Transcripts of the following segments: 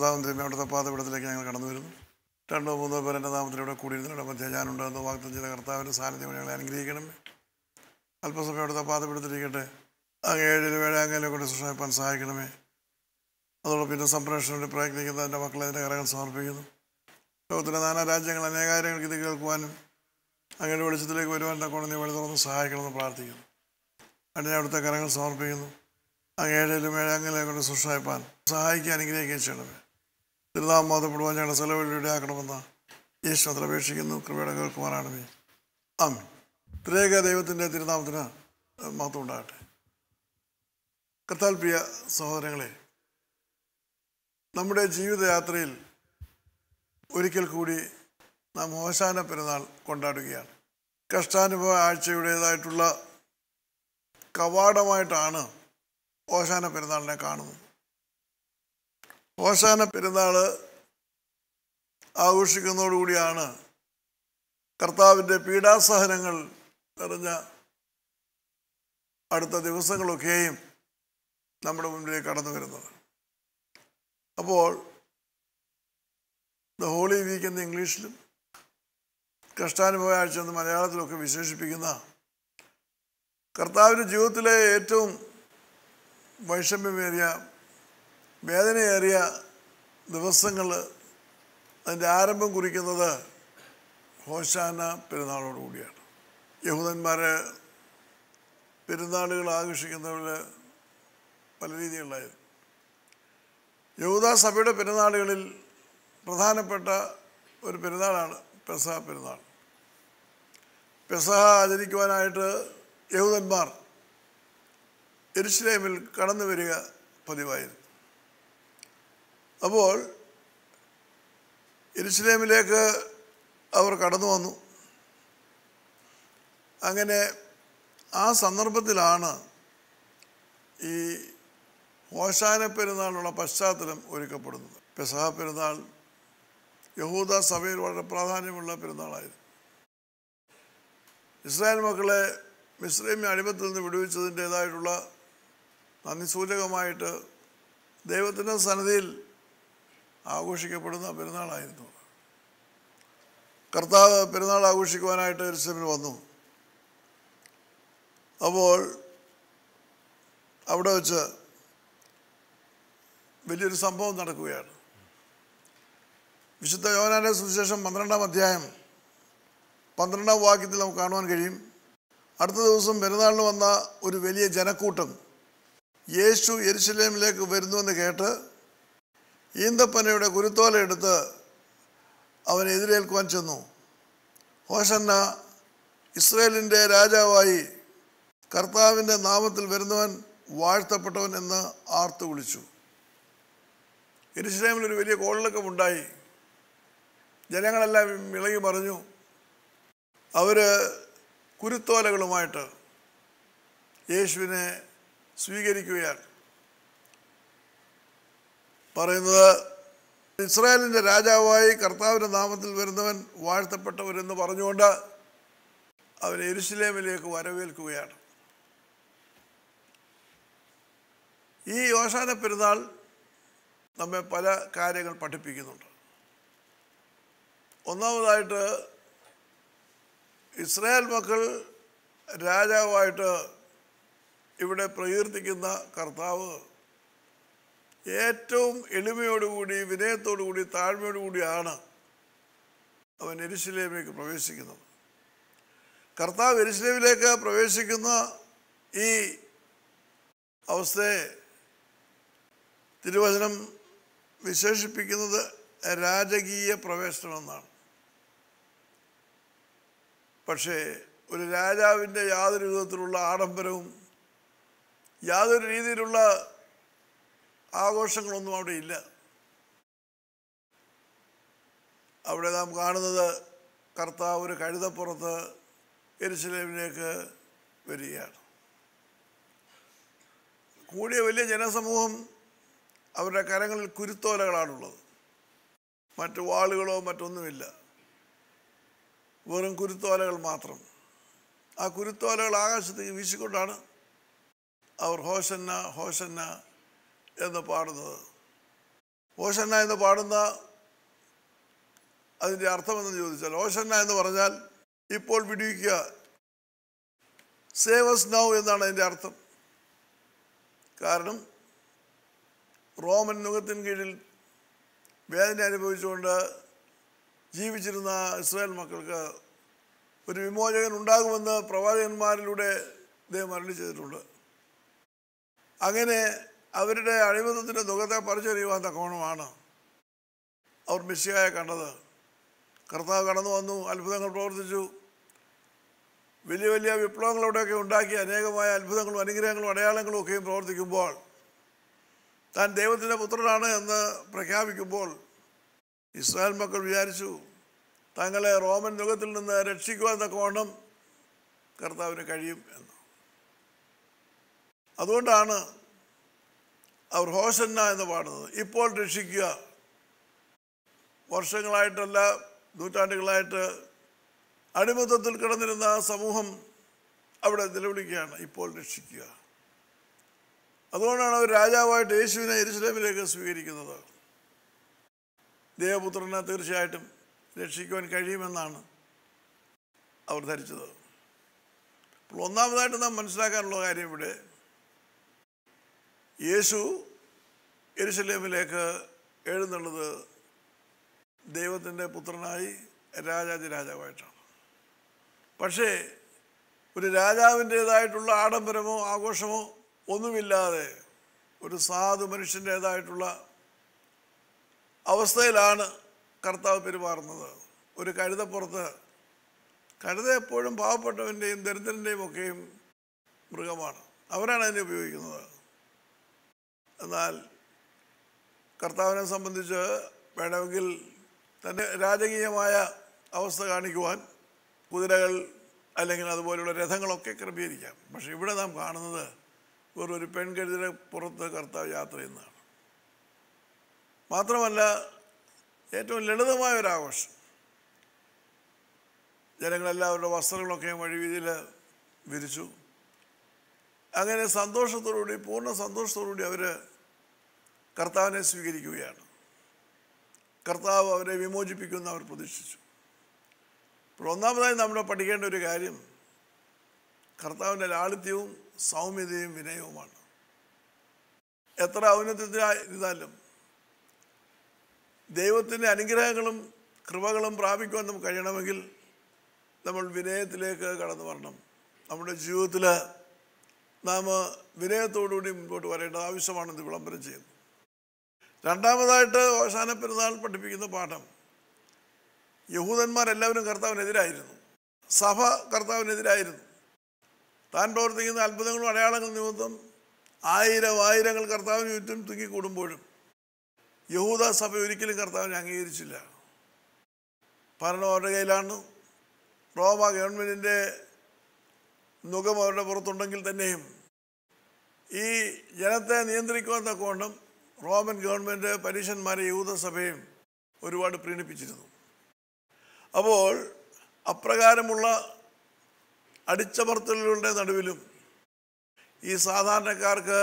കർത്താവും തിരുമ്മ അവിടുത്തെ പാതപിടത്തിലേക്ക് ഞങ്ങൾ കടന്നു വരുന്നു രണ്ടോ മൂന്നോ പേർ എൻ്റെ നാമത്തിലൂടെ കൂടിയിരുന്നവരുടെ മധ്യ ഞാനുണ്ട് എന്ന് വാഗ്ദം ചെയ്ത കർത്താവിൻ്റെ സാന്നിധ്യം ഞങ്ങളെ അനുഗ്രഹിക്കണമേ അല്പസമയം അവിടുത്തെ പാതപിടത്തിരിക്കട്ടെ അങ്ങ് ഏഴിലും ഏഴാങ്കലും കൊണ്ട് സൃഷ്ടിപ്പാൻ സഹായിക്കണമേ അതോടൊപ്പം പിന്നെ സംപ്രേഷണം വേണ്ടി പ്രയത്നിക്കുന്ന എൻ്റെ മക്കളെ അതിൻ്റെ കരങ്ങൾ സമർപ്പിക്കുന്നു ലോകത്തിലെ നാനാ രാജ്യങ്ങൾ അനേകാര്യങ്ങൾക്ക് ഇത് കേൾക്കുവാനും അങ്ങനെ വെളിച്ചത്തിലേക്ക് വരുവാൻ തക്കോണം നീ വഴി തുറന്ന് സഹായിക്കണമെന്ന് പ്രാർത്ഥിക്കുന്നു അതിനെ അവിടുത്തെ കരങ്ങൾ സമർപ്പിക്കുന്നു അങ്ങ് ഏഴിലും ഏഴാങ്കലും കൊണ്ട് സൃഷ്ടിപ്പാൻ സഹായിക്കാൻ അനുഗ്രഹിക്കുകയും ചെയ്യണമേ തിരുനാം മാതപ്പെടുവാൻ ഞങ്ങളുടെ സെലവഴിയുടെ ആക്കണമെന്ന് ഈശ്വരത്തിൽ അപേക്ഷിക്കുന്നു കൃപയുടെ കേൾക്കുവാനാണമേ ആമീൻ ത്രേക ദൈവത്തിൻ്റെ തിരുനാമത്തിന് മഹത്വം ഉണ്ടാകട്ടെ കർത്താൽ പ്രിയ സഹോദരങ്ങളെ നമ്മുടെ ജീവിതയാത്രയിൽ ഒരിക്കൽ കൂടി നാം ഹോശാന പെരുന്നാൾ കൊണ്ടാടുകയാണ് കഷ്ടാനുഭവ ആഴ്ചയുടേതായിട്ടുള്ള കവാടമായിട്ടാണ് ഓശാന പെരുന്നാളിനെ കാണുന്നത് ഓശാന പെരുന്നാൾ ആഘോഷിക്കുന്നതോടുകൂടിയാണ് കർത്താവിൻ്റെ പീഡാസഹനങ്ങൾ നിറഞ്ഞ അടുത്ത ദിവസങ്ങളൊക്കെയും നമ്മുടെ മുമ്പിലേക്ക് കടന്നു വരുന്നത് അപ്പോൾ ദ ഹോളി വീക്ക് എന്ന ഇംഗ്ലീഷിലും കഷ്ടാനുഭവ ആഴ്ച എന്ന് മലയാളത്തിലൊക്കെ വിശേഷിപ്പിക്കുന്ന കർത്താവിൻ്റെ ജീവിതത്തിലെ ഏറ്റവും വൈഷമ്യമേറിയ വേദനയേറിയ ദിവസങ്ങൾ അതിൻ്റെ ആരംഭം കുറിക്കുന്നത് ഹോശാന പെരുന്നാളോടുകൂടിയാണ് യഹൂദന്മാരെ പെരുന്നാളുകൾ ആഘോഷിക്കുന്നവർ പല രീതികളിലായിരുന്നു യഹൂദ സഭയുടെ പെരുന്നാളുകളിൽ പ്രധാനപ്പെട്ട ഒരു പെരുന്നാളാണ് പെസഹ പെരുന്നാൾ പെസഹ ആചരിക്കുവാനായിട്ട് യഹൂദന്മാർ എരുഷലേമിൽ കടന്നു വരിക പതിവായിരുന്നു അപ്പോൾ എരുഷലേമിലേക്ക് അവർ കടന്നു വന്നു അങ്ങനെ ആ സന്ദർഭത്തിലാണ് ഈ ഹോശാന പെരുന്നാളിനുള്ള പശ്ചാത്തലം ഒരുക്കപ്പെടുന്നത് പെസഹ പെരുന്നാൾ യഹൂദ സഭയിൽ വളരെ പ്രാധാന്യമുള്ള പെരുന്നാളായിരുന്നു ഇസ്രായേൽ മക്കളെ മിശ്രൈമ്യ അടിമത്തിൽ നിന്ന് വിടുവിച്ചതിൻ്റേതായിട്ടുള്ള നന്ദി സൂചകമായിട്ട് ദൈവത്തിൻ്റെ സന്നദ്ധിയിൽ ആഘോഷിക്കപ്പെടുന്ന പെരുന്നാളായിരുന്നു കർത്താവ് പെരുന്നാൾ ആഘോഷിക്കുവാനായിട്ട് എരുസലേമിൽ വന്നു അപ്പോൾ അവിടെ വെച്ച് വലിയൊരു സംഭവം നടക്കുകയാണ് വിശുദ്ധ യോനാന്റെ സുവിശേഷം പന്ത്രണ്ടാം അധ്യായം പന്ത്രണ്ടാം വാക്യത്തിൽ നമുക്ക് കാണുവാൻ കഴിയും അടുത്ത ദിവസം പെരുന്നാളിന് വന്ന ഒരു വലിയ ജനക്കൂട്ടം യേശു യെരുശലേമിലേക്ക് വരുന്നുവെന്ന് കേട്ട് ഈന്തപ്പനയുടെ കുരുത്തോല എടുത്ത് അവനെ എതിരേൽക്കുവാൻ ചെന്നു ഹോഷന്ന ഇസ്രയേലിൻ്റെ രാജാവായി കർത്താവിൻ്റെ നാമത്തിൽ വരുന്നവൻ വാഴ്ത്തപ്പെട്ടവൻ എന്ന് ആർത്തു വിളിച്ചു എരുസലേമിൽ ഒരു വലിയ കോളിളക്കം ഉണ്ടായി ജനങ്ങളെല്ലാം ഇളകി പറഞ്ഞു അവർ കുരുത്തോലകളുമായിട്ട് യേശുവിനെ സ്വീകരിക്കുകയാണ് പറയുന്നത് ഇസ്രായേലിൻ്റെ രാജാവായി കർത്താവിൻ്റെ നാമത്തിൽ വരുന്നവൻ വാഴ്ത്തപ്പെട്ടവരെന്ന് പറഞ്ഞുകൊണ്ട് അവൻ എരുസലേമിലേക്ക് വരവേൽക്കുകയാണ് ഈ യോശാന പെരുന്നാൾ നമ്മെ പല കാര്യങ്ങൾ പഠിപ്പിക്കുന്നുണ്ട് ഒന്നാമതായിട്ട് ഇസ്രായേൽ മക്കൾ രാജാവായിട്ട് ഇവിടെ പ്രകീർത്തിക്കുന്ന കർത്താവ് ഏറ്റവും എളിമയോടുകൂടി വിനയത്തോടുകൂടി താഴ്മയോടുകൂടിയാണ് അവൻ എരുസലേമിലേക്ക് പ്രവേശിക്കുന്നത് കർത്താവ് എരുസലേമിലേക്ക് പ്രവേശിക്കുന്ന ഈ അവസ്ഥയെ തിരുവചനം വിശേഷിപ്പിക്കുന്നത് രാജകീയ പ്രവേശനമെന്നാണ് പക്ഷേ ഒരു രാജാവിൻ്റെ യാതൊരു വിധത്തിലുള്ള ആഡംബരവും യാതൊരു രീതിയിലുള്ള ആഘോഷങ്ങളൊന്നും അവിടെ ഇല്ല അവിടെ നാം കാണുന്നത് കർത്താവ് ഒരു കഴുതപ്പുറത്ത് എരുസലേമിലേക്ക് വരികയാണ് കൂടിയ വലിയ ജനസമൂഹം അവരുടെ കരങ്ങളിൽ കുരുത്തോലകളാണുള്ളത് മറ്റു വാളുകളോ മറ്റൊന്നുമില്ല വെറും കുരുത്തോലകൾ മാത്രം ആ കുരുത്തോലകൾ ആകാശത്തേക്ക് വീശിക്കൊണ്ടാണ് അവർ ഹോഷന്ന ഹോഷന്ന എന്ന് പാടുന്നത് ഓഷന്ന എന്ന് പാടുന്ന അതിൻ്റെ അർത്ഥമെന്ന് ചോദിച്ചാൽ ഓഷന്ന എന്ന് പറഞ്ഞാൽ ഇപ്പോൾ വിടിവിക്കുക സേവസ് നൗ എന്നാണ് അതിൻ്റെ അർത്ഥം കാരണം റോമൻ നുഖത്തിന് കീഴിൽ വേദന അനുഭവിച്ചുകൊണ്ട് ജീവിച്ചിരുന്ന ഇസ്രായേൽ മക്കൾക്ക് ഒരു വിമോചകൻ ഉണ്ടാകുമെന്ന് പ്രവാചകന്മാരിലൂടെ ദൈവം അരളി ചെയ്തിട്ടുണ്ട് അങ്ങനെ അവരുടെ അഴിമതത്തിൻ്റെ മുഖത്തെ പറിച്ചറിയുവാൻ തക്കവണ്ണമാണ് അവർ മിസ്സിയായ കണ്ടത് കർത്താവ് കടന്നു വന്നു അത്ഭുതങ്ങൾ പ്രവർത്തിച്ചു വലിയ വലിയ വിപ്ലവങ്ങളോടെയൊക്കെ ഉണ്ടാക്കി അനേകമായ അത്ഭുതങ്ങളും അനുഗ്രഹങ്ങളും അടയാളങ്ങളും ഒക്കെയും പ്രവർത്തിക്കുമ്പോൾ താൻ ദൈവത്തിൻ്റെ പുത്രനാണ് എന്ന് പ്രഖ്യാപിക്കുമ്പോൾ ഇസ്രായേൽ മക്കൾ വിചാരിച്ചു തങ്ങളെ റോമൻ യുഗത്തിൽ നിന്ന് രക്ഷിക്കുവാൻ തക്കവണ്ണം കർത്താവിന് കഴിയും എന്ന് അതുകൊണ്ടാണ് അവർ ഹോസന്ന എന്ന് പാടുന്നത് ഇപ്പോൾ രക്ഷിക്കുക വർഷങ്ങളായിട്ടല്ല നൂറ്റാണ്ടുകളായിട്ട് അടിമത്തത്തിൽ കിടന്നിരുന്ന ആ സമൂഹം അവിടെ നിലവിളിക്കുകയാണ് ഇപ്പോൾ രക്ഷിക്കുക അതുകൊണ്ടാണ് അവർ രാജാവായിട്ട് യേശുവിനെ എരുസലേമിലേക്ക് സ്വീകരിക്കുന്നത് ദേവപുത്രനെ തീർച്ചയായിട്ടും രക്ഷിക്കുവാൻ കഴിയുമെന്നാണ് അവർ ധരിച്ചത് അപ്പോൾ ഒന്നാമതായിട്ട് നാം മനസ്സിലാക്കാനുള്ള കാര്യം ഇവിടെ യേശു എരുസലേമിലേക്ക് എഴുന്നള്ളത് ദൈവത്തിൻ്റെ പുത്രനായി രാജാതി രാജാവായിട്ടാണ് പക്ഷേ ഒരു രാജാവിൻ്റേതായിട്ടുള്ള ആഡംബരമോ ആഘോഷമോ ഒന്നുമില്ലാതെ ഒരു സാധു മനുഷ്യൻ്റേതായിട്ടുള്ള അവസ്ഥയിലാണ് കർത്താവ് പെരുമാറുന്നത് ഒരു കഴുതപ്പുറത്ത് കഴുത എപ്പോഴും പാവപ്പെട്ടവൻ്റെയും ദരിദ്രൻ്റെയും ഒക്കെയും മൃഗമാണ് അവരാണ് അതിനെ ഉപയോഗിക്കുന്നത് എന്നാൽ കർത്താവിനെ സംബന്ധിച്ച് വേണമെങ്കിൽ തൻ്റെ രാജകീയമായ അവസ്ഥ കാണിക്കുവാൻ കുതിരകൾ അല്ലെങ്കിൽ അതുപോലെയുള്ള രഥങ്ങളൊക്കെ ക്രമീകരിക്കാം പക്ഷെ ഇവിടെ നാം കാണുന്നത് വെറും ഒരു പെൺകഴുതിയുടെ പുറത്ത് കർത്താവ് യാത്ര ചെയ്യുന്നതാണ് മാത്രമല്ല ഏറ്റവും ലളിതമായ ഒരു ആഘോഷം ജനങ്ങളെല്ലാവരുടെ വസ്ത്രങ്ങളൊക്കെ വഴിവീതിയിൽ വിരിച്ചു അങ്ങനെ സന്തോഷത്തോടുകൂടി പൂർണ്ണ സന്തോഷത്തോടുകൂടി അവർ കർത്താവിനെ സ്വീകരിക്കുകയാണ് കർത്താവ് അവരെ വിമോചിപ്പിക്കുമെന്ന് അവർ പ്രതീക്ഷിച്ചു ഇപ്പോൾ ഒന്നാമതായി നമ്മൾ പഠിക്കേണ്ട ഒരു കാര്യം കർത്താവിൻ്റെ ലാളിത്യവും സൗമ്യതയും വിനയവുമാണ് എത്ര ഔന്നത്യത്തിനായിരുന്നാലും ദൈവത്തിൻ്റെ അനുഗ്രഹങ്ങളും കൃപകളും പ്രാപിക്കുവാൻ നമുക്ക് കഴിയണമെങ്കിൽ നമ്മൾ വിനയത്തിലേക്ക് കടന്നു വരണം നമ്മുടെ ജീവിതത്തിൽ നാം വിനയത്തോടുകൂടി മുൻപോട്ട് വരേണ്ടത് ആവശ്യമാണെന്ന് വിളംബരം ചെയ്യുന്നു രണ്ടാമതായിട്ട് അവസാന പെരുന്നാൾ പഠിപ്പിക്കുന്ന പാഠം യഹൂദന്മാരെല്ലാവരും കർത്താവിനെതിരായിരുന്നു സഭ കർത്താവിനെതിരായിരുന്നു താൻ പ്രവർത്തിക്കുന്ന അത്ഭുതങ്ങളും അടയാളങ്ങളും നിമിത്തം ആയിരം ആയിരങ്ങൾ കർത്താവിന് ചുറ്റും തിങ്ങിക്കൂടുമ്പോഴും യഹൂദ സഭ ഒരിക്കലും കർത്താവിനെ അംഗീകരിച്ചില്ല ഭരണം അവരുടെ കയ്യിലാണ് റോമ ഗവൺമെൻറ്റിൻ്റെ മുഖം അവരുടെ പുറത്തുണ്ടെങ്കിൽ തന്നെയും ഈ ജനത്തെ നിയന്ത്രിക്കുവാൻ തക്കവണ്ണം റോമൻ ഗവൺമെൻറ് പരീശന്മാരെ യൂതസഭയും ഒരുപാട് പ്രീണിപ്പിച്ചിരുന്നു അപ്പോൾ അപ്രകാരമുള്ള അടിച്ചമർത്തലുകളുടെ നടുവിലും ഈ സാധാരണക്കാർക്ക്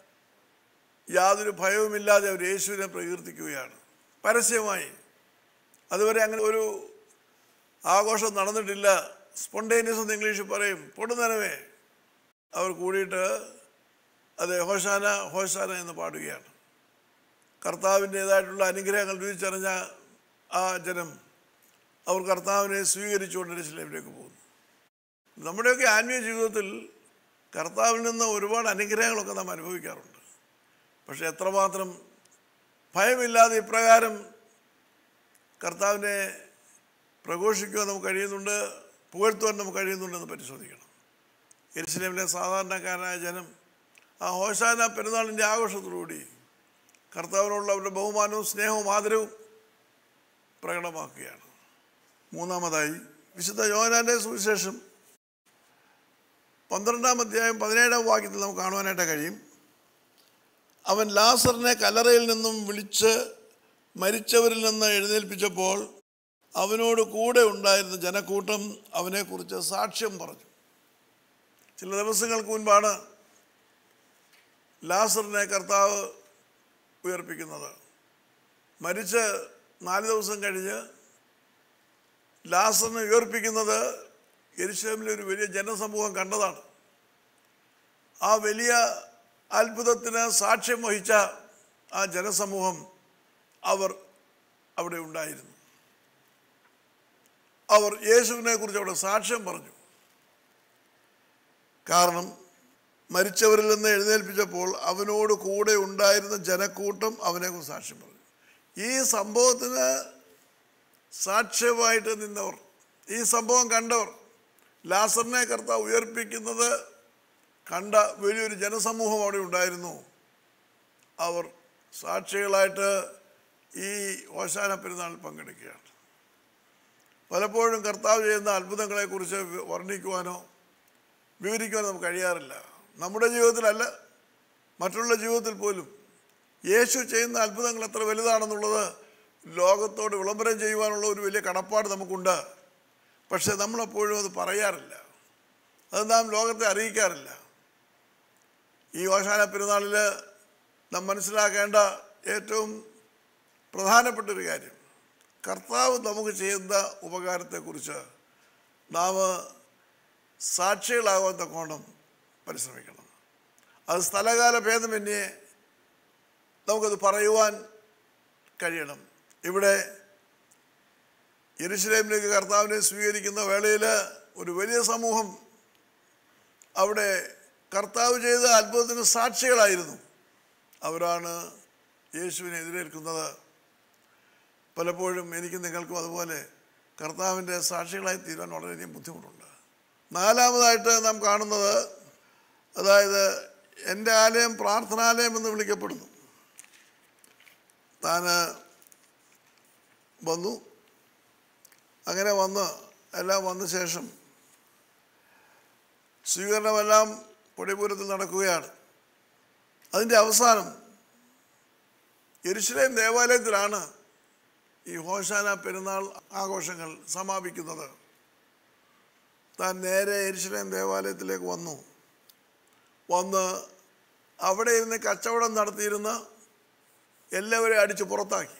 യാതൊരു ഭയവുമില്ലാതെ അവർ യേശുവിനെ പ്രകീർത്തിക്കുകയാണ് പരസ്യമായി അതുവരെ അങ്ങനെ ഒരു ആഘോഷം നടന്നിട്ടില്ല സ്പോണ്ടേനിയസ് എന്ന് ഇംഗ്ലീഷിൽ പറയും പൊടുന്നനവേ അവർ കൂടിയിട്ട് അത് ഹോശാന ഹോശാന എന്ന് പാടുകയാണ് കർത്താവിൻ്റേതായിട്ടുള്ള അനുഗ്രഹങ്ങൾ രുചിച്ചറിഞ്ഞ ആ ജനം അവർ കർത്താവിനെ സ്വീകരിച്ചുകൊണ്ട് എരുസലേമിലേക്ക് പോകുന്നു നമ്മുടെയൊക്കെ ആത്മീയ ജീവിതത്തിൽ കർത്താവിൽ നിന്ന് ഒരുപാട് അനുഗ്രഹങ്ങളൊക്കെ നാം അനുഭവിക്കാറുണ്ട് പക്ഷെ എത്രമാത്രം ഭയമില്ലാതെ ഇപ്രകാരം കർത്താവിനെ പ്രഘോഷിക്കുവാൻ നമുക്ക് കഴിയുന്നുണ്ട് പുകഴ്ത്തുവാൻ നമുക്ക് കഴിയുന്നുണ്ടെന്ന് പരിശോധിക്കണം എരുസലേമിലെ സാധാരണക്കാരായ ജനം ആ ഹോശാന പെരുന്നാളിൻ്റെ ആഘോഷത്തോടുകൂടി കർത്താവിനോടുള്ള അവരുടെ ബഹുമാനവും സ്നേഹവും ആദരവും പ്രകടമാക്കുകയാണ് മൂന്നാമതായി വിശുദ്ധ യോഹനാൻ്റെ സുവിശേഷം പന്ത്രണ്ടാം അധ്യായം പതിനേഴാം വാക്യത്തിൽ നമുക്ക് കാണുവാനായിട്ട് കഴിയും അവൻ ലാസറിനെ കല്ലറയിൽ നിന്നും വിളിച്ച് മരിച്ചവരിൽ നിന്ന് എഴുന്നേൽപ്പിച്ചപ്പോൾ അവനോട് കൂടെ ഉണ്ടായിരുന്ന ജനക്കൂട്ടം അവനെക്കുറിച്ച് സാക്ഷ്യം പറഞ്ഞു ചില ദിവസങ്ങൾക്ക് മുൻപാണ് ലാസറിനെ കർത്താവ് ഉയർപ്പിക്കുന്നത് മരിച്ച് നാല് ദിവസം കഴിഞ്ഞ് ലാസറിനെ ഉയർപ്പിക്കുന്നത് യെരുശലേമിലെ ഒരു വലിയ ജനസമൂഹം കണ്ടതാണ് ആ വലിയ അത്ഭുതത്തിന് സാക്ഷ്യം വഹിച്ച ആ ജനസമൂഹം അവർ അവിടെ ഉണ്ടായിരുന്നു അവർ യേശുവിനെ കുറിച്ച് അവിടെ സാക്ഷ്യം പറഞ്ഞു കാരണം മരിച്ചവരിൽ നിന്ന് എഴുന്നേൽപ്പിച്ചപ്പോൾ അവനോട് കൂടെ ഉണ്ടായിരുന്ന ജനക്കൂട്ടം അവനെക്കുറിച്ച് സാക്ഷ്യം പറഞ്ഞു ഈ സംഭവത്തിന് സാക്ഷ്യമായിട്ട് നിന്നവർ ഈ സംഭവം കണ്ടവർ ലാസറിനെ കർത്താവ് ഉയർപ്പിക്കുന്നത് കണ്ട വലിയൊരു ജനസമൂഹം അവിടെ ഉണ്ടായിരുന്നു അവർ സാക്ഷികളായിട്ട് ഈ ഓശാന പെരുന്നാൾ പങ്കെടുക്കുകയാണ് പലപ്പോഴും കർത്താവ് ചെയ്യുന്ന അത്ഭുതങ്ങളെക്കുറിച്ച് വി- വർണ്ണിക്കുവാനോ വിവരിക്കുവാനോ നമുക്ക് കഴിയാറില്ല നമ്മുടെ ജീവിതത്തിലല്ല മറ്റുള്ള ജീവിതത്തിൽ പോലും യേശു ചെയ്യുന്ന അത്ഭുതങ്ങൾ എത്ര വലുതാണെന്നുള്ളത് ലോകത്തോട് വിളംബരം ചെയ്യുവാനുള്ള ഒരു വലിയ കടപ്പാട് നമുക്കുണ്ട് പക്ഷെ നമ്മളെപ്പോഴും അത് പറയാറില്ല അത് നാം ലോകത്തെ അറിയിക്കാറില്ല ഈ ഓശാന പെരുന്നാളിൽ നാം മനസ്സിലാക്കേണ്ട ഏറ്റവും പ്രധാനപ്പെട്ട ഒരു കാര്യം കർത്താവ് നമുക്ക് ചെയ്യുന്ന ഉപകാരത്തെക്കുറിച്ച് നാം സാക്ഷികളാകാൻ തക്കോണം പരിശ്രമിക്കണം അത് സ്ഥലകാല ഭേദമന്യേ നമുക്കത് പറയുവാൻ കഴിയണം ഇവിടെ യെരുശലേമിലേക്ക് കർത്താവിനെ സ്വീകരിക്കുന്ന വേളയിൽ ഒരു വലിയ സമൂഹം അവിടെ കർത്താവ് ചെയ്ത അത്ഭുതത്തിന് സാക്ഷികളായിരുന്നു അവരാണ് യേശുവിനെ എതിരേൽക്കുന്നത് പലപ്പോഴും എനിക്ക് നിങ്ങൾക്കും അതുപോലെ കർത്താവിൻ്റെ സാക്ഷികളായി തീരാൻ വളരെയധികം ബുദ്ധിമുട്ടുണ്ട് നാലാമതായിട്ട് നാം കാണുന്നത് അതായത് എൻ്റെ ആലയം പ്രാർത്ഥനാലയം എന്ന് വിളിക്കപ്പെടുന്നു താൻ വന്നു അങ്ങനെ വന്ന് എല്ലാം വന്ന ശേഷം സ്വീകരണമെല്ലാം കൊടിപൂരത്തിൽ നടക്കുകയാണ് അതിൻ്റെ അവസാനം യെരുശലേം ദേവാലയത്തിലാണ് ഈ ഹോശാന പെരുന്നാൾ ആഘോഷങ്ങൾ സമാപിക്കുന്നത് താൻ നേരെ യെരുശലേം ദേവാലയത്തിലേക്ക് വന്നു വന്ന് അവിടെ ഇരുന്ന് കച്ചവടം നടത്തിയിരുന്ന എല്ലാവരെയും അടിച്ച് പുറത്താക്കി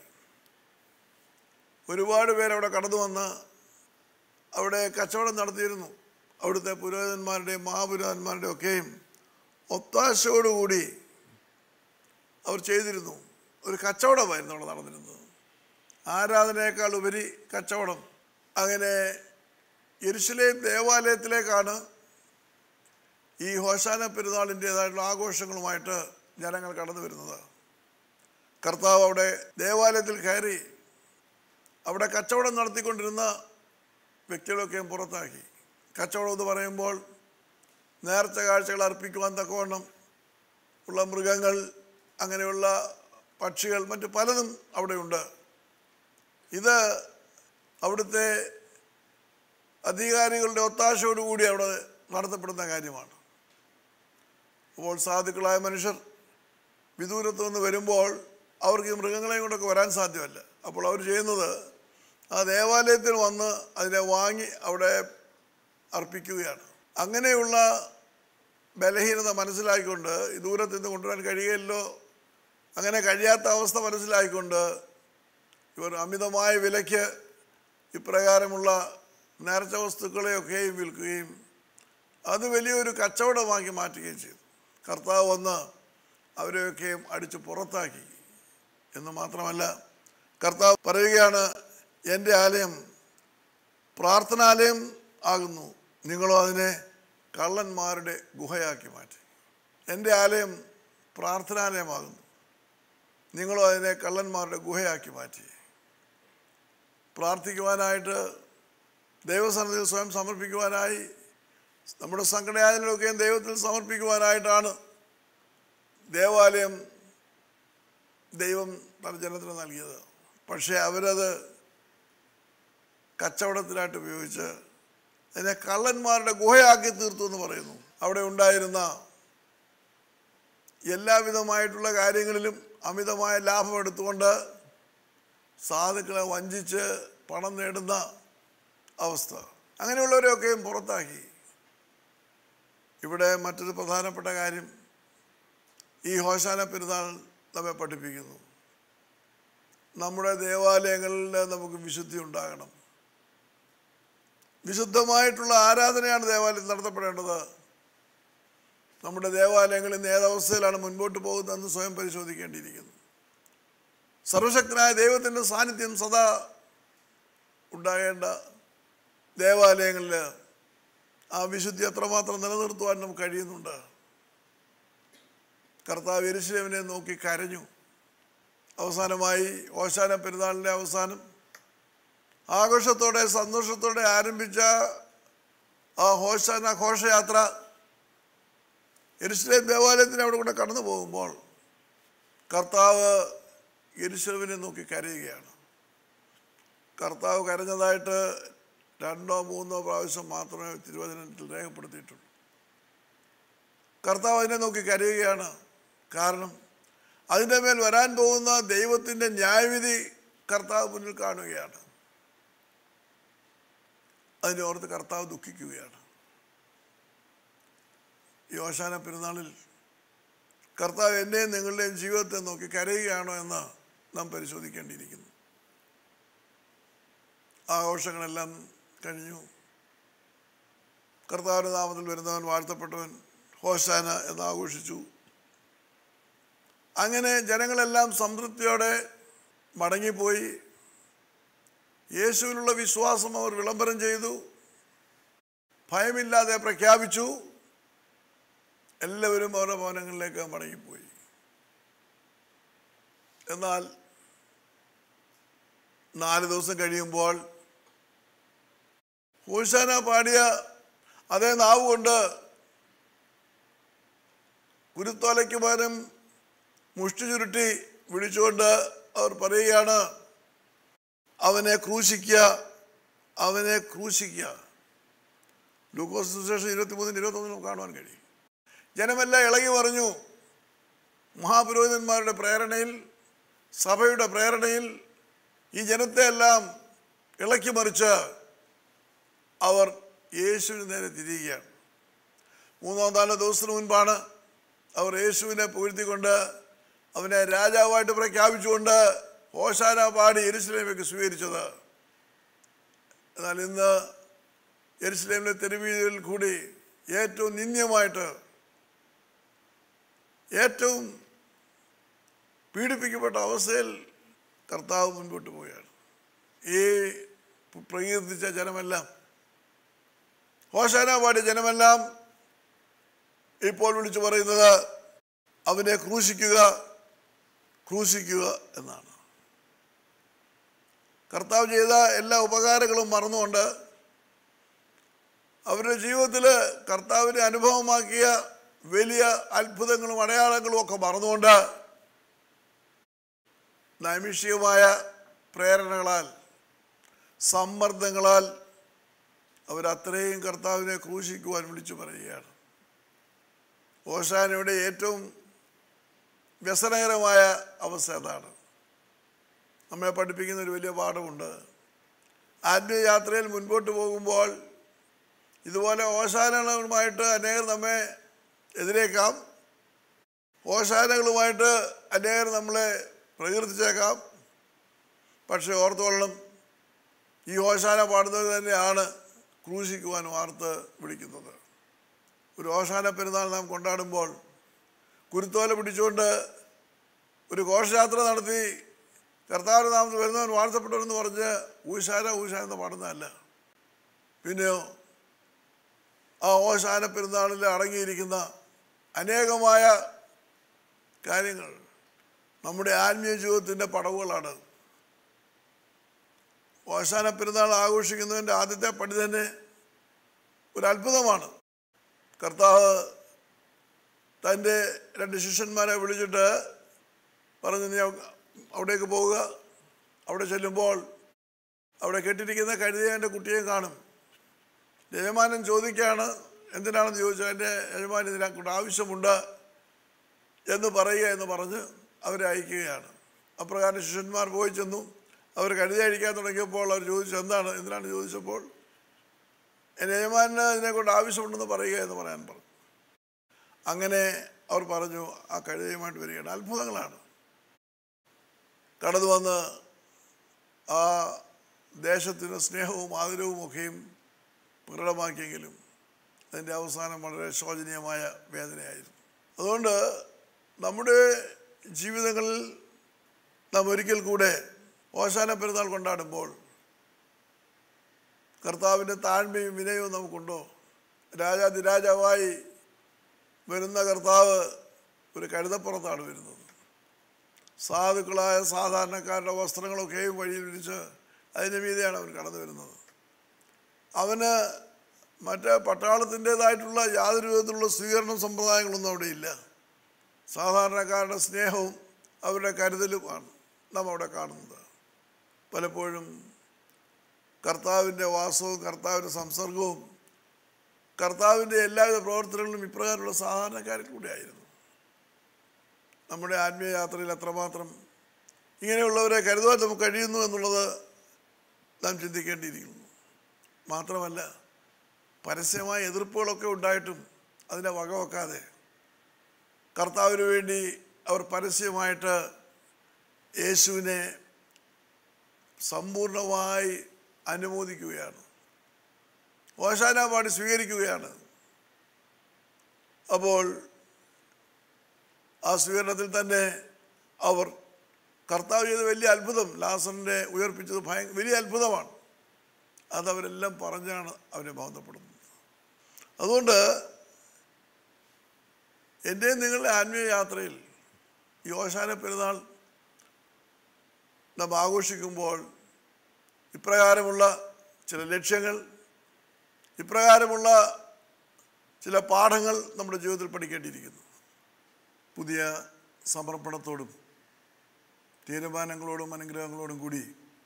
ഒരുപാട് പേരവിടെ കടന്നു വന്ന് അവിടെ കച്ചവടം നടത്തിയിരുന്നു അവിടുത്തെ പുരോഹിതന്മാരുടെയും മഹാപുരോഹിതന്മാരുടെയും ഒക്കെയും ഒത്താശയോടുകൂടി അവർ ചെയ്തിരുന്നു ഒരു കച്ചവടമായിരുന്നു അവിടെ നടന്നിരുന്നത് ആരാധനയേക്കാൾ ഉപരി കച്ചവടം അങ്ങനെ യെരുശലേം ദേവാലയത്തിലേക്കാണ് ഈ ഹോശാന പെരുന്നാളിൻ്റേതായിട്ടുള്ള ആഘോഷങ്ങളുമായിട്ട് ജനങ്ങൾ കടന്നു വരുന്നത് കർത്താവ് അവിടെ ദേവാലയത്തിൽ കയറി അവിടെ കച്ചവടം നടത്തിക്കൊണ്ടിരുന്ന വ്യക്തികളൊക്കെയും പുറത്താക്കി കച്ചവടം എന്ന് പറയുമ്പോൾ നേർച്ച കാഴ്ചകൾ അർപ്പിക്കുവാൻ തക്കവണ്ണം ഉള്ള മൃഗങ്ങൾ അങ്ങനെയുള്ള പക്ഷികൾ മറ്റ് പലതും അവിടെയുണ്ട് ഇത് അവിടുത്തെ അധികാരികളുടെ ഒത്താശയോടുകൂടി അവിടെ നടത്തപ്പെടുന്ന കാര്യമാണ് അപ്പോൾ സാധുക്കളായ മനുഷ്യർ വിദൂരത്ത് നിന്ന് വരുമ്പോൾ അവർക്ക് ഈ മൃഗങ്ങളെയും കൊണ്ടൊക്കെ വരാൻ സാധ്യമല്ല അപ്പോൾ അവർ ചെയ്യുന്നത് ആ ദേവാലയത്തിൽ വന്ന് അതിനെ വാങ്ങി അവിടെ അർപ്പിക്കുകയാണ് അങ്ങനെയുള്ള ബലഹീനത മനസ്സിലാക്കിക്കൊണ്ട് ഈ ദൂരത്ത് നിന്ന് കൊണ്ടുവരാൻ കഴിയില്ലല്ലോ അങ്ങനെ കഴിയാത്ത അവസ്ഥ മനസ്സിലാക്കിക്കൊണ്ട് ഇവർ അമിതമായ വിലയ്ക്ക് ഇപ്രകാരമുള്ള നേർച്ച വസ്തുക്കളെയൊക്കെയും വിൽക്കുകയും അത് വലിയൊരു കച്ചവടമാക്കി മാറ്റുകയും ചെയ്തു കർത്താവ് വന്ന് അവരെയൊക്കെയും അടിച്ച് പുറത്താക്കി എന്ന് മാത്രമല്ല കർത്താവ് പറയുകയാണ് എൻ്റെ ആലയം പ്രാർത്ഥനാലയം ആകുന്നു നിങ്ങളോ അതിനെ കള്ളന്മാരുടെ ഗുഹയാക്കി മാറ്റി എൻ്റെ ആലയം പ്രാർത്ഥനാലയമാകുന്നു നിങ്ങളോ അതിനെ കള്ളന്മാരുടെ ഗുഹയാക്കി മാറ്റി പ്രാർത്ഥിക്കുവാനായിട്ട് ദൈവസന്നിധിയിൽ സ്വയം സമർപ്പിക്കുവാനായി നമ്മുടെ സങ്കടയാതനകളൊക്കെയും ദൈവത്തിൽ സമർപ്പിക്കുവാനായിട്ടാണ് ദേവാലയം ദൈവം തന്റെ ജനത്തിന് നൽകിയത് പക്ഷേ അവരത് കച്ചവടത്തിനായിട്ട് ഉപയോഗിച്ച് അതിനെ കള്ളന്മാരുടെ ഗുഹയാക്കി തീർത്തു എന്ന് പറയുന്നു അവിടെ ഉണ്ടായിരുന്ന എല്ലാവിധമായിട്ടുള്ള കാര്യങ്ങളിലും അമിതമായ ലാഭം എടുത്തുകൊണ്ട് സാധുക്കളെ വഞ്ചിച്ച് പണം നേടുന്ന അവസ്ഥ അങ്ങനെയുള്ളവരെയൊക്കെയും പുറത്താക്കി ഇവിടെ മറ്റൊരു പ്രധാനപ്പെട്ട കാര്യം ഈ ഹോശാന പെരുന്നാൾ നമ്മെ പഠിപ്പിക്കുന്നു നമ്മുടെ ദേവാലയങ്ങളിൽ നമുക്ക് വിശുദ്ധി ഉണ്ടാകണം വിശുദ്ധമായിട്ടുള്ള ആരാധനയാണ് ദേവാലയത്തിൽ നടത്തപ്പെടേണ്ടത് നമ്മുടെ ദേവാലയങ്ങൾ ഇന്ന് ഏതവസ്ഥയിലാണ് മുൻപോട്ട് പോകുന്നതെന്ന് സ്വയം പരിശോധിക്കേണ്ടിയിരിക്കുന്നു സർവശക്തനായ ദൈവത്തിൻ്റെ സാന്നിധ്യം സദാ ഉണ്ടാകേണ്ട ദേവാലയങ്ങളിൽ ആ വിശുദ്ധി എത്രമാത്രം നിലനിർത്തുവാൻ നമുക്ക് കഴിയുന്നുണ്ട് കർത്താവ് എരിശിലേവിനെ നോക്കി കരഞ്ഞു അവസാനമായി ഓശാന പെരുന്നാളിൻ്റെ അവസാനം ആഘോഷത്തോടെ സന്തോഷത്തോടെ ആരംഭിച്ച ആ ഹോശാന ഘോഷയാത്ര എരുസലേം ദേവാലയത്തിന് അവിടെ കൂടെ കടന്നു പോകുമ്പോൾ കർത്താവ് എരുസലേമിനെ നോക്കി കരയുകയാണ് കർത്താവ് കരഞ്ഞതായിട്ട് രണ്ടോ മൂന്നോ പ്രാവശ്യം മാത്രമേ തിരുവചനത്തിൽ രേഖപ്പെടുത്തിയിട്ടുള്ളൂ കർത്താവ് അതിനെ നോക്കി കരയുകയാണ് കാരണം അതിൻ്റെ മേൽ വരാൻ പോകുന്ന ദൈവത്തിൻ്റെ ന്യായവിധി കർത്താവ് മുന്നിൽ കാണുകയാണ് അതിനെ ഓർത്ത് കർത്താവ് ദുഃഖിക്കുകയാണ് ഈ ഓശാന പെരുന്നാളിൽ കർത്താവ് എൻ്റെയും നിങ്ങളുടെയും ജീവിതത്തെ നോക്കി കരയുകയാണോ എന്ന് നാം പരിശോധിക്കേണ്ടിയിരിക്കുന്നു ആഘോഷങ്ങളെല്ലാം കഴിഞ്ഞു കർത്താവിൻ്റെ നാമത്തിൽ വരുന്നവൻ വാഴ്ത്തപ്പെട്ടവൻ ഹോശാന എന്ന് ആഘോഷിച്ചു അങ്ങനെ ജനങ്ങളെല്ലാം സംതൃപ്തിയോടെ മടങ്ങിപ്പോയി യേശുവിനുള്ള വിശ്വാസം അവർ വിളംബരം ചെയ്തു ഭയമില്ലാതെ പ്രഖ്യാപിച്ചു എല്ലാവരും അവരുടെ ഭവനങ്ങളിലേക്ക് മടങ്ങിപ്പോയി എന്നാൽ നാല് ദിവസം കഴിയുമ്പോൾ ഹൂശാന പാടിയ അതേ നാവ് കൊണ്ട് കുരുത്തോലയ്ക്ക് പകരം മുഷ്ടി ചുരുട്ടി വിളിച്ചുകൊണ്ട് അവർ പറയുകയാണ് അവനെ ക്രൂശിക്കുക അവനെ ക്രൂശിക്കുക ലൂക്കോസ് സുശേഷം ഇരുപത്തിമൂന്നിന് ഇരുപത്തൊന്നിനും കാണുവാൻ കഴിയും ജനമെല്ലാം ഇളകി പറഞ്ഞു മഹാപുരോഹിതന്മാരുടെ പ്രേരണയിൽ സഭയുടെ പ്രേരണയിൽ ഈ ജനത്തെ എല്ലാം ഇളക്കി മറിച്ച് അവർ യേശുവിന് നേരെ തിരിയുകയാണ് മൂന്നാം നാലോ ദിവസത്തിന് മുൻപാണ് അവർ യേശുവിനെ പുകഴ്ത്തിക്കൊണ്ട് അവനെ രാജാവായിട്ട് പ്രഖ്യാപിച്ചുകൊണ്ട് ഓശാന പാടി എരുസലേമേക്ക് സ്വീകരിച്ചത് എന്നാൽ ഇന്ന് എരുസലേമിലെ തെരുവീതിയിൽ കൂടി ഏറ്റവും നിന്ദ്യമായിട്ട് ഏറ്റവും പീഡിപ്പിക്കപ്പെട്ട അവസ്ഥയിൽ കർത്താവ് മുൻപോട്ട് പോവുകയാണ് ഈ പ്രകീർത്തിച്ച ജനമെല്ലാം ഹോശാന പാടിയ ജനമെല്ലാം ഇപ്പോൾ വിളിച്ചു പറയുന്നത് അവനെ ക്രൂശിക്കുക ക്രൂശിക്കുക എന്നാണ് കർത്താവ് ചെയ്ത എല്ലാ ഉപകാരങ്ങളും മറന്നുകൊണ്ട് അവരുടെ ജീവിതത്തിൽ കർത്താവിനെ അനുഭവമാക്കിയ വലിയ അത്ഭുതങ്ങളും അടയാളങ്ങളും ഒക്കെ മറന്നുകൊണ്ട് നൈമിഷികമായ പ്രേരണകളാൽ സമ്മർദ്ദങ്ങളാൽ അവരത്രയും കർത്താവിനെ ക്രൂശിക്കുവാൻ വിളിച്ചു പറയുകയാണ് ഓശാനയുടെ ഏറ്റവും വ്യസനകരമായ അവസ്ഥ അതാണ് നമ്മെ പഠിപ്പിക്കുന്ന ഒരു വലിയ പാഠമുണ്ട് ആത്മീയ യാത്രയിൽ മുൻപോട്ട് പോകുമ്പോൾ ഇതുപോലെ ഓശാനകളുമായിട്ട് അനേകർ നമ്മെ എതിരേക്കാം ഓശാനകളുമായിട്ട് അനേകർ നമ്മളെ പ്രകീർത്തിച്ചേക്കാം പക്ഷെ ഓർത്തോളണം ഈ ഓശാന പാടുന്നത് തന്നെയാണ് ക്രൂശിക്കുവാൻ വാർത്ത് വിളിക്കുന്നത് ഒരു ഓശാന പെരുന്നാൾ നാം കൊണ്ടാടുമ്പോൾ കുരുത്തോല പിടിച്ചുകൊണ്ട് ഒരു ഘോഷയാത്ര നടത്തി കർത്താവ് നാമത്തിൽ വരുന്നവൻ വാഴ്ത്തപ്പെട്ടവരെന്ന് പറഞ്ഞ് ഊശാന ഊശ എന്ന് പാടുന്നതല്ല പിന്നെയോ ആ ഓശാന പെരുന്നാളിൽ അടങ്ങിയിരിക്കുന്ന അനേകമായ കാര്യങ്ങൾ നമ്മുടെ ആത്മീയ ജീവിതത്തിൻ്റെ പടവുകളാണ് ഓശാന പെരുന്നാൾ ആഘോഷിക്കുന്നതിൻ്റെ ആദ്യത്തെ പടി തന്നെ ഒരു അത്ഭുതമാണ് കർത്താവ് തൻ്റെ രണ്ട് ശിഷ്യന്മാരെ വിളിച്ചിട്ട് പറഞ്ഞു നീ അവിടേക്ക് പോവുക അവിടെ ചെല്ലുമ്പോൾ അവിടെ കെട്ടിരിക്കുന്ന കഴുതേൻ്റെ കുട്ടിയെ കാണും യജമാനൻ ചോദിക്കുകയാണ് എന്തിനാണെന്ന് ചോദിച്ചാൽ എൻ്റെ യജമാൻ ഇതിനെക്കൊണ്ട് ആവശ്യമുണ്ട് എന്ന് പറയുക എന്ന് പറഞ്ഞ് അവരെ അയക്കുകയാണ് അപ്രകാരം ശിഷ്യന്മാർ പോയി ചെന്നു അവർ കഴുതി അഴിക്കാൻ തുടങ്ങിയപ്പോൾ അവർ ചോദിച്ചു എന്താണ് എന്തിനാണ് ചോദിച്ചപ്പോൾ എൻ്റെ യജമാന് ഇതിനെക്കൊണ്ട് ആവശ്യമുണ്ടെന്ന് പറയുക എന്ന് പറയാൻ പറഞ്ഞു അങ്ങനെ അവർ പറഞ്ഞു ആ കഴുതയുമായിട്ട് വരികയാണ് അത്ഭുതങ്ങളാണ് കടന്നു വന്ന് ആ ദേശത്തിന് സ്നേഹവും ആദരവും ഒക്കെയും പ്രകടമാക്കിയെങ്കിലും അതിൻ്റെ അവസാനം വളരെ ശോചനീയമായ വേദനയായിരുന്നു അതുകൊണ്ട് നമ്മുടെ ജീവിതങ്ങളിൽ നാം ഒരിക്കൽ കൂടെ ഓശാന പെരുന്നാൾ കൊണ്ടാടുമ്പോൾ കർത്താവിൻ്റെ താഴ്മയും വിനയവും നമുക്കുണ്ടോ രാജാതിരാജാവായി വരുന്ന കർത്താവ് ഒരു കഴുതപ്പുറത്താണ് വരുന്നത് സാധുക്കളായ സാധാരണക്കാരുടെ വസ്ത്രങ്ങളൊക്കെയും വഴിയിൽ വിരിച്ച് അതിൻ്റെ മീതെയാണ് അവൻ കടന്നു വരുന്നത് അവന് മറ്റ് പട്ടാളത്തിൻ്റേതായിട്ടുള്ള യാതൊരു വിധത്തിലുള്ള സ്വീകരണ സമ്പ്രദായങ്ങളൊന്നും അവിടെ ഇല്ല സാധാരണക്കാരുടെ സ്നേഹവും അവരുടെ കരുതലുമാണ് നാം അവിടെ കാണുന്നത് പലപ്പോഴും കർത്താവിൻ്റെ വാസവും കർത്താവിൻ്റെ സംസർഗവും കർത്താവിൻ്റെ എല്ലാവിധ പ്രവർത്തനങ്ങളും ഇപ്രകാരമുള്ള സാധാരണക്കാരിൽ കൂടെ ആയിരുന്നു നമ്മുടെ ആത്മീയ യാത്രയിൽ അത്രമാത്രം ഇങ്ങനെയുള്ളവരെ കരുതുവാൻ നമുക്ക് കഴിയുന്നു എന്നുള്ളത് നാം ചിന്തിക്കേണ്ടിയിരിക്കുന്നു മാത്രമല്ല പരസ്യമായ എതിർപ്പുകളൊക്കെ ഉണ്ടായിട്ടും അതിനെ വകവെക്കാതെ കർത്താവിന് വേണ്ടി അവർ പരസ്യമായിട്ട് യേശുവിനെ സമ്പൂർണമായി അനുമോദിക്കുകയാണ് ഓശാന പാടി സ്വീകരിക്കുകയാണ് അപ്പോൾ ആ സ്വീകരണത്തിൽ തന്നെ അവർ കർത്താവ് ചെയ്ത വലിയ അത്ഭുതം ലാസറിനെ ഉയർപ്പിച്ചത് ഭയ വലിയ അത്ഭുതമാണ് അതവരെല്ലാം പറഞ്ഞാണ് അവരെ ബന്ധപ്പെടുന്നത് അതുകൊണ്ട് എൻ്റെയും നിങ്ങളുടെ ആത്മീയ യാത്രയിൽ ഈ ഓശാന പെരുന്നാൾ നാം ആഘോഷിക്കുമ്പോൾ ഇപ്രകാരമുള്ള ചില ലക്ഷ്യങ്ങൾ ഇപ്രകാരമുള്ള ചില പാഠങ്ങൾ നമ്മുടെ ജീവിതത്തിൽ പഠിക്കേണ്ടിയിരിക്കുന്നു പുതിയ സമർപ്പണത്തോടും തീരുമാനങ്ങളോടും അനുഗ്രഹങ്ങളോടും കൂടി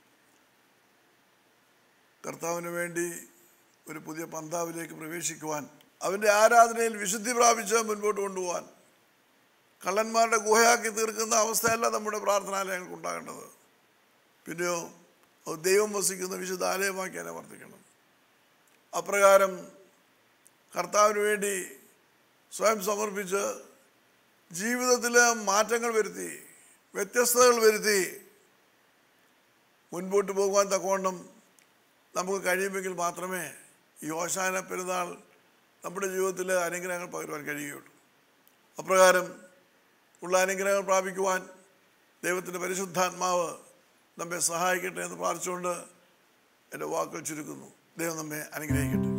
കർത്താവിന് വേണ്ടി ഒരു പുതിയ പന്താവിലേക്ക് പ്രവേശിക്കുവാൻ അവൻ്റെ ആരാധനയിൽ വിശുദ്ധി പ്രാപിച്ച് മുൻപോട്ട് കൊണ്ടുപോകാൻ കള്ളന്മാരുടെ ഗുഹയാക്കി തീർക്കുന്ന അവസ്ഥയല്ല നമ്മുടെ പ്രാർത്ഥനാലയങ്ങൾക്ക് ഉണ്ടാകേണ്ടത് പിന്നെയോ അത് ദൈവം വസിക്കുന്ന വിശുദ്ധ ആലയമാക്കി അതിനെ വർദ്ധിക്കണം അപ്രകാരം കർത്താവിന് വേണ്ടി സ്വയം സമർപ്പിച്ച് ജീവിതത്തിൽ മാറ്റങ്ങൾ വരുത്തി വ്യത്യസ്തതകൾ വരുത്തി മുൻപോട്ട് പോകുവാൻ തക്കവണ്ണം നമുക്ക് കഴിയുമെങ്കിൽ മാത്രമേ ഈ ഓശാന പെരുന്നാൾ നമ്മുടെ ജീവിതത്തിൽ അനുഗ്രഹങ്ങൾ പകരുവാൻ കഴിയുകയുള്ളൂ അപ്രകാരം ഉള്ള അനുഗ്രഹങ്ങൾ പ്രാപിക്കുവാൻ ദൈവത്തിൻ്റെ പരിശുദ്ധാത്മാവ് നമ്മെ സഹായിക്കട്ടെ എന്ന് പ്രാർത്ഥിച്ചുകൊണ്ട് എൻ്റെ വാക്കുകൾ ചുരുക്കുന്നു ദൈവം നമ്മെ അനുഗ്രഹിക്കട്ടെ